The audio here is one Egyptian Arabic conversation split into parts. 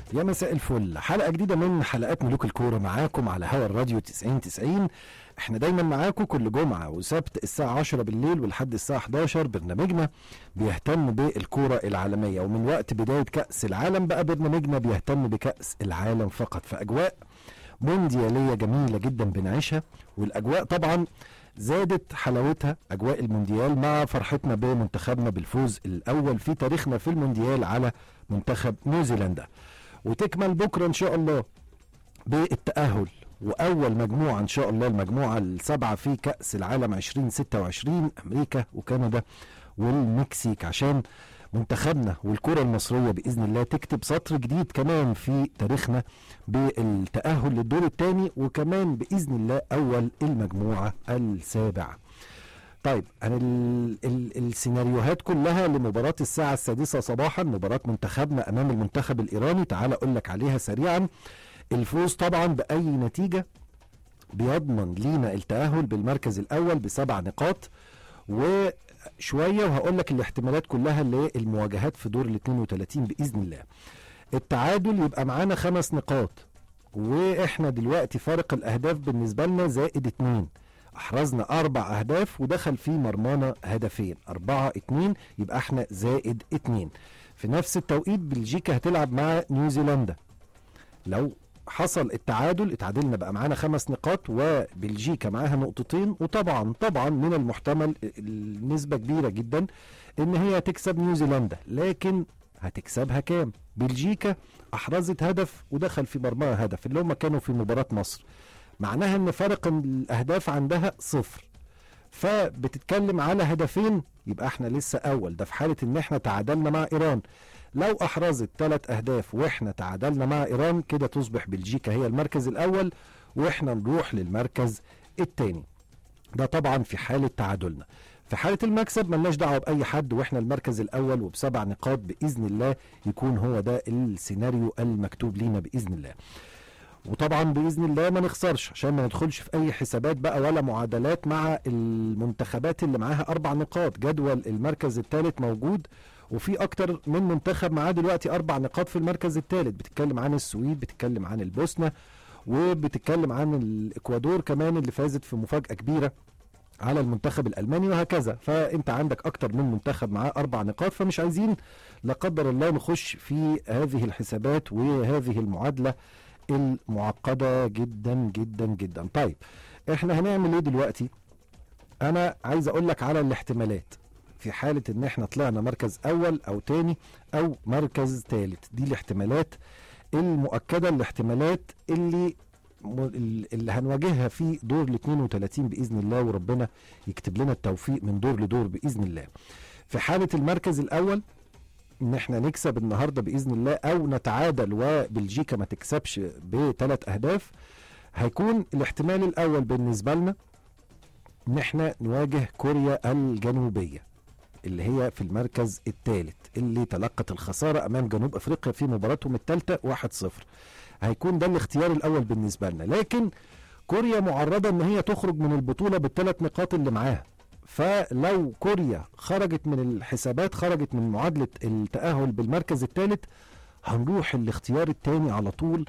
يا مساء الفل حلقة جديدة من حلقات ملوك الكورة معاكم على هوا الراديو 90 90 احنا دايما معاكم كل جمعة وسبت الساعة 10 بالليل ولحد الساعة 11 برنامجنا بيهتم بالكورة العالمية ومن وقت بداية كأس العالم بقى برنامجنا بيهتم بكأس العالم فقط في أجواء مونديالية جميلة جدا بنعيشها والأجواء طبعا زادت حلاوتها أجواء المونديال مع فرحتنا بمنتخبنا بالفوز الأول في تاريخنا في المونديال على منتخب نيوزيلندا وتكمل بكره ان شاء الله بالتاهل واول مجموعه ان شاء الله المجموعه السابعه في كاس العالم 2026 امريكا وكندا والمكسيك عشان منتخبنا والكره المصريه باذن الله تكتب سطر جديد كمان في تاريخنا بالتاهل للدور الثاني وكمان باذن الله اول المجموعه السابعه. طيب انا ال ال السيناريوهات كلها لمباراه الساعه السادسه صباحا مباراه منتخبنا امام المنتخب الايراني تعال اقول لك عليها سريعا الفوز طبعا باي نتيجه بيضمن لينا التاهل بالمركز الاول بسبع نقاط وشويه وهقول لك الاحتمالات كلها للمواجهات في دور ال 32 باذن الله التعادل يبقى معانا خمس نقاط واحنا دلوقتي فارق الاهداف بالنسبه لنا زائد اتنين احرزنا اربع اهداف ودخل في مرمانا هدفين اربعة اتنين يبقى احنا زائد اتنين في نفس التوقيت بلجيكا هتلعب مع نيوزيلندا لو حصل التعادل اتعادلنا بقى معانا خمس نقاط وبلجيكا معاها نقطتين وطبعا طبعا من المحتمل النسبة كبيرة جدا ان هي تكسب نيوزيلندا لكن هتكسبها كام بلجيكا احرزت هدف ودخل في مرماها هدف اللي هم كانوا في مباراة مصر معناها ان فرق الاهداف عندها صفر فبتتكلم على هدفين يبقى احنا لسه اول ده في حاله ان احنا تعادلنا مع ايران لو احرزت ثلاث اهداف واحنا تعادلنا مع ايران كده تصبح بلجيكا هي المركز الاول واحنا نروح للمركز الثاني ده طبعا في حاله تعادلنا في حالة المكسب ملناش دعوة بأي حد واحنا المركز الأول وبسبع نقاط بإذن الله يكون هو ده السيناريو المكتوب لينا بإذن الله. وطبعا باذن الله ما نخسرش عشان ما ندخلش في اي حسابات بقى ولا معادلات مع المنتخبات اللي معاها اربع نقاط جدول المركز الثالث موجود وفي اكتر من منتخب معاه دلوقتي اربع نقاط في المركز الثالث بتتكلم عن السويد بتتكلم عن البوسنه وبتتكلم عن الاكوادور كمان اللي فازت في مفاجاه كبيره على المنتخب الالماني وهكذا فانت عندك اكتر من منتخب معاه اربع نقاط فمش عايزين لا قدر الله نخش في هذه الحسابات وهذه المعادله المعقده جدا جدا جدا طيب احنا هنعمل ايه دلوقتي انا عايز اقول لك على الاحتمالات في حالة ان احنا طلعنا مركز اول او تاني او مركز تالت دي الاحتمالات المؤكدة الاحتمالات اللي اللي هنواجهها في دور ال 32 باذن الله وربنا يكتب لنا التوفيق من دور لدور باذن الله. في حاله المركز الاول ان احنا نكسب النهارده باذن الله او نتعادل وبلجيكا ما تكسبش بثلاث اهداف هيكون الاحتمال الاول بالنسبه لنا ان احنا نواجه كوريا الجنوبيه اللي هي في المركز الثالث اللي تلقت الخساره امام جنوب افريقيا في مباراتهم الثالثه 1-0 هيكون ده الاختيار الاول بالنسبه لنا لكن كوريا معرضه ان هي تخرج من البطوله بالثلاث نقاط اللي معاها فلو كوريا خرجت من الحسابات خرجت من معادلة التأهل بالمركز الثالث هنروح الاختيار الثاني على طول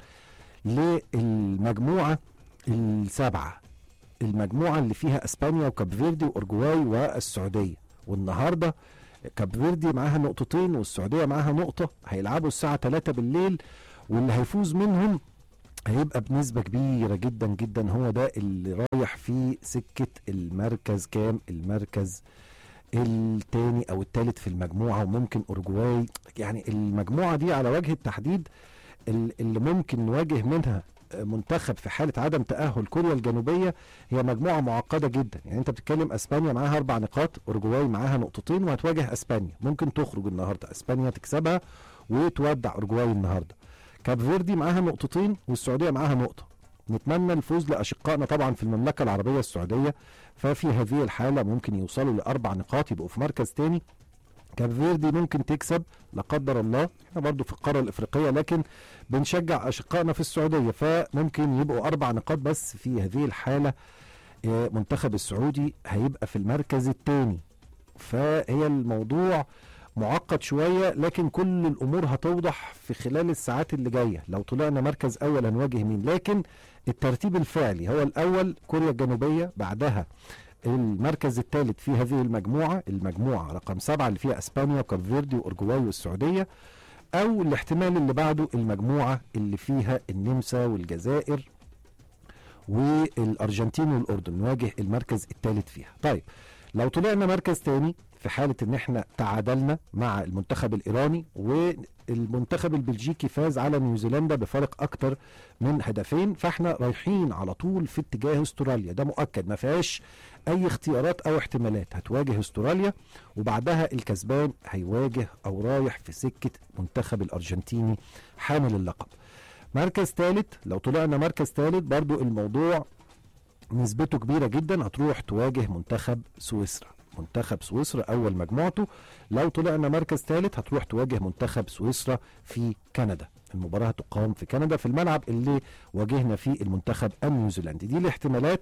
للمجموعة السابعة المجموعة اللي فيها اسبانيا وكاب فيردي واورجواي والسعودية والنهارده كاب فيردي معاها نقطتين والسعودية معاها نقطة هيلعبوا الساعة 3 بالليل واللي هيفوز منهم هيبقى بنسبة كبيرة جدا جدا هو ده اللي رايح في سكة المركز كام المركز التاني او التالت في المجموعة وممكن اورجواي يعني المجموعة دي على وجه التحديد اللي ممكن نواجه منها منتخب في حالة عدم تأهل كوريا الجنوبية هي مجموعة معقدة جدا يعني انت بتتكلم اسبانيا معاها اربع نقاط اورجواي معاها نقطتين وهتواجه اسبانيا ممكن تخرج النهاردة اسبانيا تكسبها وتودع اورجواي النهارده كاب فيردي معاها نقطتين والسعوديه معاها نقطه نتمنى الفوز لاشقائنا طبعا في المملكه العربيه السعوديه ففي هذه الحاله ممكن يوصلوا لاربع نقاط يبقوا في مركز تاني كاب فيردي ممكن تكسب لا قدر الله احنا برضو في القاره الافريقيه لكن بنشجع اشقائنا في السعوديه فممكن يبقوا اربع نقاط بس في هذه الحاله منتخب السعودي هيبقى في المركز الثاني فهي الموضوع معقد شويه لكن كل الامور هتوضح في خلال الساعات اللي جايه لو طلعنا مركز اول هنواجه مين لكن الترتيب الفعلي هو الاول كوريا الجنوبيه بعدها المركز الثالث في هذه المجموعه المجموعه رقم سبعه اللي فيها اسبانيا وكافيردي واورجواي والسعوديه او الاحتمال اللي بعده المجموعه اللي فيها النمسا والجزائر والارجنتين والاردن نواجه المركز الثالث فيها طيب لو طلعنا مركز تاني في حاله ان احنا تعادلنا مع المنتخب الايراني والمنتخب البلجيكي فاز على نيوزيلندا بفارق اكتر من هدفين فاحنا رايحين على طول في اتجاه استراليا ده مؤكد ما فيهاش اي اختيارات او احتمالات هتواجه استراليا وبعدها الكسبان هيواجه او رايح في سكه منتخب الارجنتيني حامل اللقب مركز ثالث لو طلعنا مركز ثالث برضو الموضوع نسبته كبيره جدا هتروح تواجه منتخب سويسرا منتخب سويسرا اول مجموعته لو طلعنا مركز ثالث هتروح تواجه منتخب سويسرا في كندا المباراه هتقام في كندا في الملعب اللي واجهنا فيه المنتخب النيوزيلندي دي الاحتمالات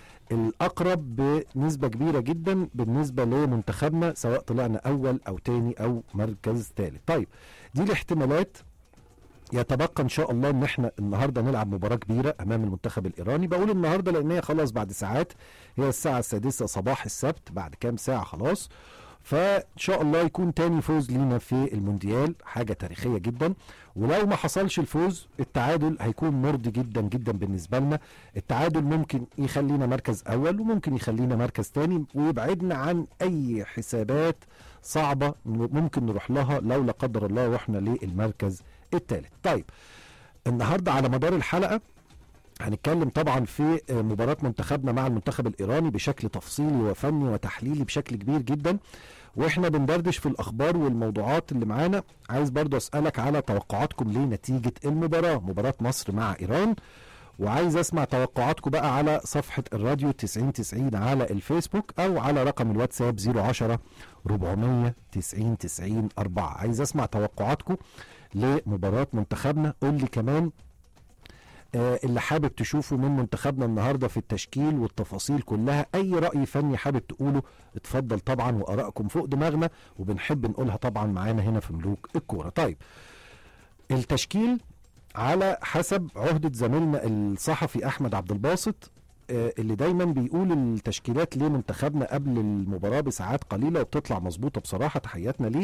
الاقرب بنسبه كبيره جدا بالنسبه لمنتخبنا سواء طلعنا اول او تاني او مركز ثالث طيب دي الاحتمالات يتبقى ان شاء الله ان احنا النهارده نلعب مباراه كبيره امام المنتخب الايراني بقول النهارده لان هي خلاص بعد ساعات هي الساعه السادسه صباح السبت بعد كام ساعه خلاص فان شاء الله يكون تاني فوز لينا في المونديال حاجه تاريخيه جدا ولو ما حصلش الفوز التعادل هيكون مرضي جدا جدا بالنسبه لنا التعادل ممكن يخلينا مركز اول وممكن يخلينا مركز تاني ويبعدنا عن اي حسابات صعبه ممكن نروح لها لو لا قدر الله رحنا للمركز الثالث طيب النهارده على مدار الحلقه هنتكلم طبعا في مباراة منتخبنا مع المنتخب الإيراني بشكل تفصيلي وفني وتحليلي بشكل كبير جدا واحنا بندردش في الأخبار والموضوعات اللي معانا عايز برضو أسألك على توقعاتكم لنتيجة المباراة مباراة مصر مع إيران وعايز اسمع توقعاتكم بقى على صفحة الراديو 9090 على الفيسبوك او على رقم الواتساب 010 490 90 4 عايز اسمع توقعاتكم لمباراة منتخبنا قول لي كمان آه اللي حابب تشوفه من منتخبنا النهارده في التشكيل والتفاصيل كلها اي راي فني حابب تقوله اتفضل طبعا وارائكم فوق دماغنا وبنحب نقولها طبعا معانا هنا في ملوك الكوره طيب التشكيل على حسب عهدة زميلنا الصحفي احمد عبد الباسط آه اللي دايما بيقول التشكيلات لمنتخبنا قبل المباراه بساعات قليله وبتطلع مظبوطه بصراحه تحياتنا ليه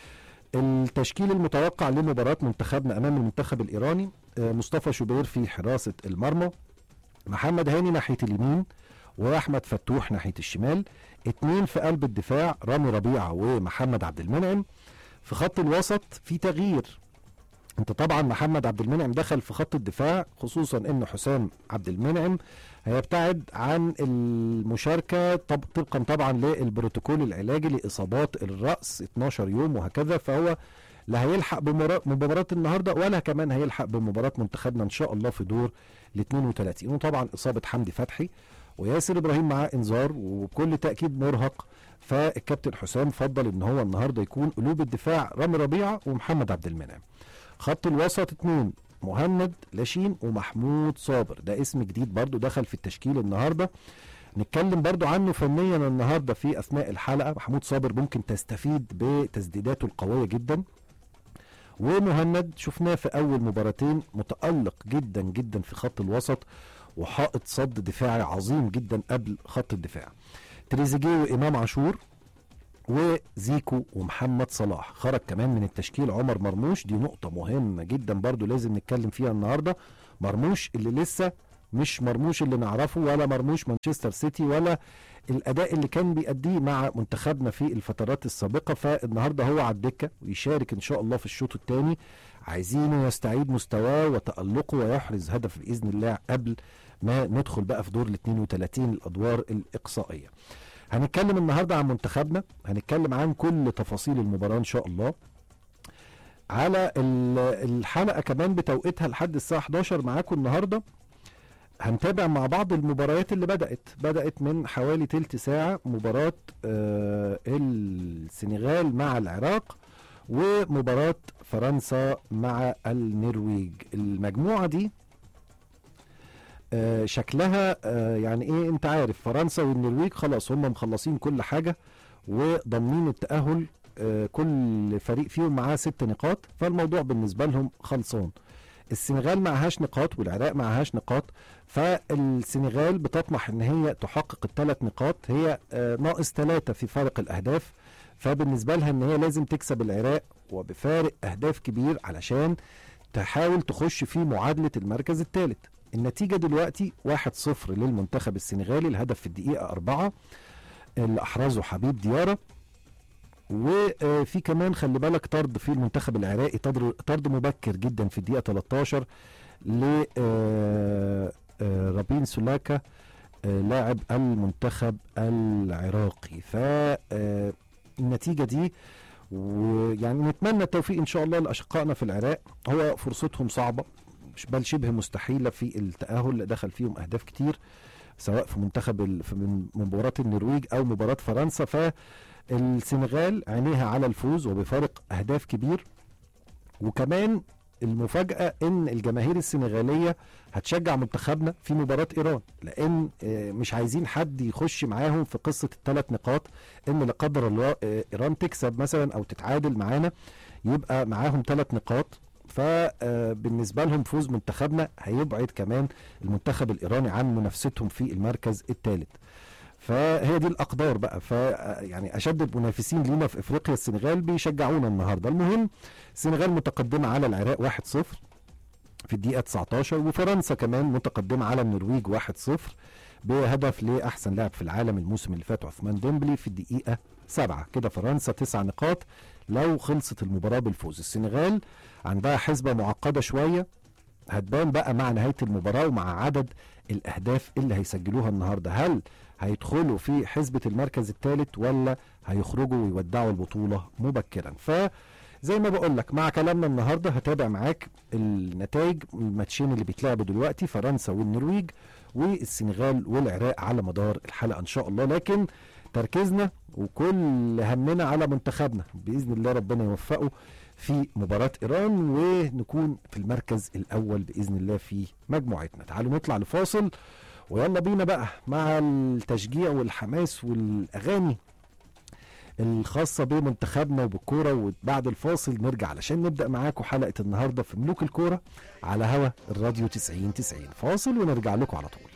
التشكيل المتوقع لمباراة منتخبنا أمام المنتخب الإيراني مصطفى شوبير في حراسة المرمى محمد هاني ناحية اليمين وأحمد فتوح ناحية الشمال اتنين في قلب الدفاع رامي ربيعة ومحمد عبد المنعم في خط الوسط في تغيير انت طبعا محمد عبد المنعم دخل في خط الدفاع خصوصا ان حسام عبد المنعم هيبتعد عن المشاركة طب طبقا طبعا للبروتوكول العلاجي لإصابات الرأس 12 يوم وهكذا فهو لا هيلحق بمباراة النهارده ولا كمان هيلحق بمباراة منتخبنا ان شاء الله في دور ال 32 وطبعا اصابة حمدي فتحي وياسر ابراهيم معاه انذار وبكل تاكيد مرهق فالكابتن حسام فضل ان هو النهارده يكون قلوب الدفاع رامي ربيعه ومحمد عبد المنعم خط الوسط اتنين مهند لاشين ومحمود صابر ده اسم جديد برضو دخل في التشكيل النهارده نتكلم برضو عنه فنيا النهارده في اثناء الحلقه محمود صابر ممكن تستفيد بتسديداته القويه جدا ومهند شفناه في اول مباراتين متالق جدا جدا في خط الوسط وحائط صد دفاعي عظيم جدا قبل خط الدفاع تريزيجيه وامام عاشور وزيكو ومحمد صلاح خرج كمان من التشكيل عمر مرموش دي نقطة مهمة جدا برضو لازم نتكلم فيها النهاردة مرموش اللي لسه مش مرموش اللي نعرفه ولا مرموش مانشستر سيتي ولا الاداء اللي كان بيأديه مع منتخبنا في الفترات السابقه فالنهارده هو على الدكه ويشارك ان شاء الله في الشوط الثاني عايزينه يستعيد مستواه وتألقه ويحرز هدف باذن الله قبل ما ندخل بقى في دور ال 32 الادوار الاقصائيه. هنتكلم النهارده عن منتخبنا هنتكلم عن كل تفاصيل المباراه ان شاء الله على الحلقه كمان بتوقيتها لحد الساعه 11 معاكم النهارده هنتابع مع بعض المباريات اللي بدأت بدأت من حوالي تلت ساعة مباراة آه السنغال مع العراق ومباراة فرنسا مع النرويج المجموعة دي آه شكلها آه يعني ايه انت عارف فرنسا والنرويج خلاص هم مخلصين كل حاجة وضامنين التأهل آه، كل فريق فيهم معاه ست نقاط فالموضوع بالنسبه لهم خلصان السنغال معهاش نقاط والعراق معهاش نقاط فالسنغال بتطمح ان هي تحقق الثلاث نقاط هي آه، ناقص ثلاثة في فارق الاهداف فبالنسبة لها ان هي لازم تكسب العراق وبفارق اهداف كبير علشان تحاول تخش في معادلة المركز الثالث النتيجة دلوقتي 1-0 للمنتخب السنغالي الهدف في الدقيقة 4 اللي أحرزه حبيب ديارة وفي كمان خلي بالك طرد في المنتخب العراقي طرد طرد مبكر جدا في الدقيقة 13 ل آه، آه، رابين سولاكا آه، لاعب المنتخب العراقي فالنتيجة دي ويعني نتمنى التوفيق ان شاء الله لاشقائنا في العراق هو فرصتهم صعبه مش- بل شبه مستحيله في التاهل دخل فيهم اهداف كتير سواء في منتخب ال- في من مباراه النرويج او مباراه فرنسا فالسنغال عينيها على الفوز وبفارق اهداف كبير وكمان المفاجاه ان الجماهير السنغاليه هتشجع منتخبنا في مباراه ايران لان آه، مش عايزين حد يخش معاهم في قصه الثلاث نقاط ان لا قدر الله آه، ايران تكسب مثلا او تتعادل معانا يبقى معاهم ثلاث نقاط فبالنسبه لهم فوز منتخبنا هيبعد كمان المنتخب الايراني عن منافستهم في المركز الثالث فهي دي الاقدار بقى ف يعني اشد المنافسين لينا في افريقيا السنغال بيشجعونا النهارده المهم السنغال متقدمه على العراق 1-0 في الدقيقه 19 وفرنسا كمان متقدمه على النرويج 1-0 بهدف لاحسن لاعب في العالم الموسم اللي فات عثمان ديمبلي في الدقيقه 7 كده فرنسا تسع نقاط لو خلصت المباراه بالفوز السنغال عندها حسبه معقده شويه هتبان بقى مع نهايه المباراه ومع عدد الاهداف اللي هيسجلوها النهارده هل هيدخلوا في حسبه المركز الثالث ولا هيخرجوا ويودعوا البطوله مبكرا ف زي ما بقول لك مع كلامنا النهارده هتابع معاك النتائج الماتشين اللي بيتلعبوا دلوقتي فرنسا والنرويج والسنغال والعراق على مدار الحلقه ان شاء الله لكن تركيزنا وكل همنا على منتخبنا باذن الله ربنا يوفقه في مباراة إيران ونكون في المركز الأول بإذن الله في مجموعتنا تعالوا نطلع لفاصل ويلا بينا بقى مع التشجيع والحماس والأغاني الخاصة بمنتخبنا وبالكورة وبعد الفاصل نرجع علشان نبدأ معاكم حلقة النهاردة في ملوك الكورة على هوا الراديو 90 90 فاصل ونرجع لكم على طول